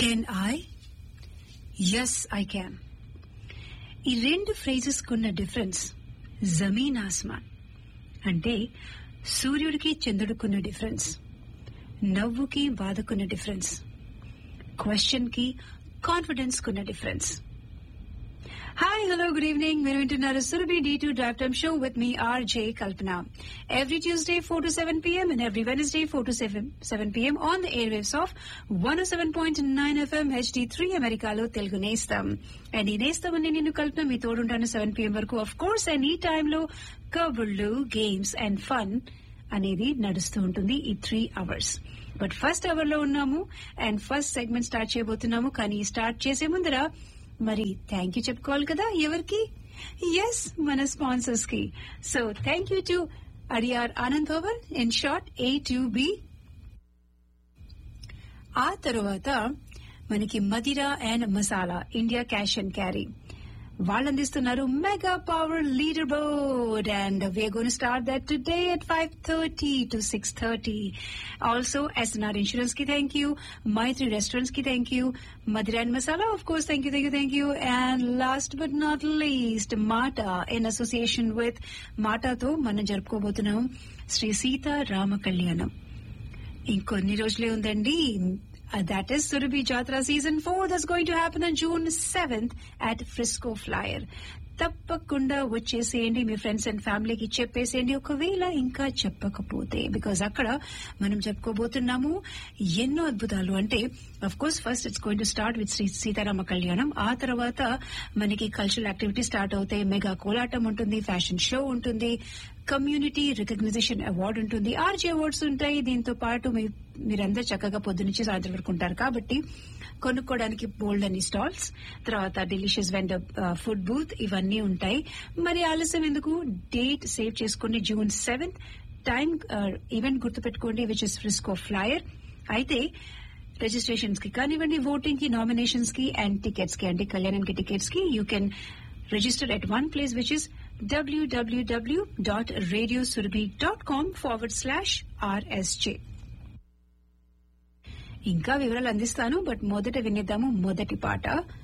Can I yes I can ఈ రెండు phrases కున్న డిఫరెన్స్ జమీన్ ఆస్మాన్ అంటే సూర్యుడికి చంద్రుడికున్న డిఫరెన్స్ నవ్వుకి బాధకున్న డిఫరెన్స్ క్వశ్చన్ కి కాన్ఫిడెన్స్ కున్న difference hi hello good evening మీరు వింటున్నారు Surabhi D two draft time show with మీ RJ Kalpana every Tuesday four to seven PM and every Wednesday four to seven seven PM on the air waves of one seven point nine FM HD three అమెరికాలో తెలుగు నేస్తాం and ఈ నేస్తామని నేను కల్పన మీ తోడుంటాను seven PM వరకు of course and ఈ టైంలో కబుర్లు గేమ్స్ అండ్ ఫన్ అనేది నడుస్తూ ఉంటుంది ఈ three hours but first hour లో ఉన్నాము అండ్ ఫస్ట్ సెగ్మెంట్ స్టార్ట్ చేయబోతున్నాము కానీ స్టార్ట్ చేసే ముందర మరి థ్యాంక్ యూ చెప్పుకోవాలి కదా ఎవరికి ఎస్ మన స్పాన్సర్స్ కి so thank you to Adyar Anand Bhavan in short A to B ఆ తర్వాత మనకి Madira and Masala India cash and carry వాళ్ళు అందిస్తున్నారు mega power leader board and we're gonna start that today at five thirty to six thirty also SNR insurance కి thank you Maithri restaurants కి thank you Madira and Masala of course thank you thank you thank you and last but not least MATA in association with మాటాతో మనం జరుపుకోబోతున్నాం శ్రీ సీతా రామ కళ్యాణం ఇంకొన్ని రోజులే ఉందండి that is Surabhi Jatra Season 4 that's going to happen on June 7th at Frisco Flyer. తప్పకుండా వచ్చేసేయండి మీ friends and ఫ్యామిలీకి చెప్పేసేయండి ఒకవేళ ఇంకా చెప్పకపోతే బికాజ్ అక్కడ మనం చెప్పుకోబోతున్నాము ఎన్నో అద్భుతాలు అంటే of course first it's going to start with Shri Sitarama Kalyanam ఆ తర్వాత మనకి కల్చరల్ యాక్టివిటీ స్టార్ట్ అవుతాయి మెగా కోలాటం ఉంటుంది ఫ్యాషన్ షో ఉంటుంది కమ్యూనిటీ రికగ్నైజేషన్ అవార్డు ఉంటుంది ఆర్జీ అవార్డ్స్ ఉంటాయి దీంతో పాటు మీరందరూ చక్కగా పొద్దునుంచి సాయంత్రం వరకు ఉంటారు కాబట్టి కొనుక్కోవడానికి బోల్డ్ అని స్టాల్స్ తర్వాత డెలిషియస్ వెండర్ ఫుడ్ బూత్ ఇవన్నీ ఉంటాయి మరి ఆలస్యం ఎందుకు డేట్ సేవ్ చేసుకోండి జూన్ సెవెంత్ టైం ఈవెంట్ గుర్తుపెట్టుకోండి విచ్ ఇస్ ఫ్రిస్కో ఫ్లయర్ అయితే రిజిస్ట్రేషన్స్ కి కానివ్వండి ఓటింగ్ కి నామినేషన్స్ కి అండ్ టికెట్స్ కి అంటే కళ్యాణానికి టికెట్స్ కి you can register at one place which is www.radiosurabhi.com forward slash RSJ. ఇంకా వివరాలు అందిస్తాను బట్ మొదట వినేద్దాము మొదటి పాట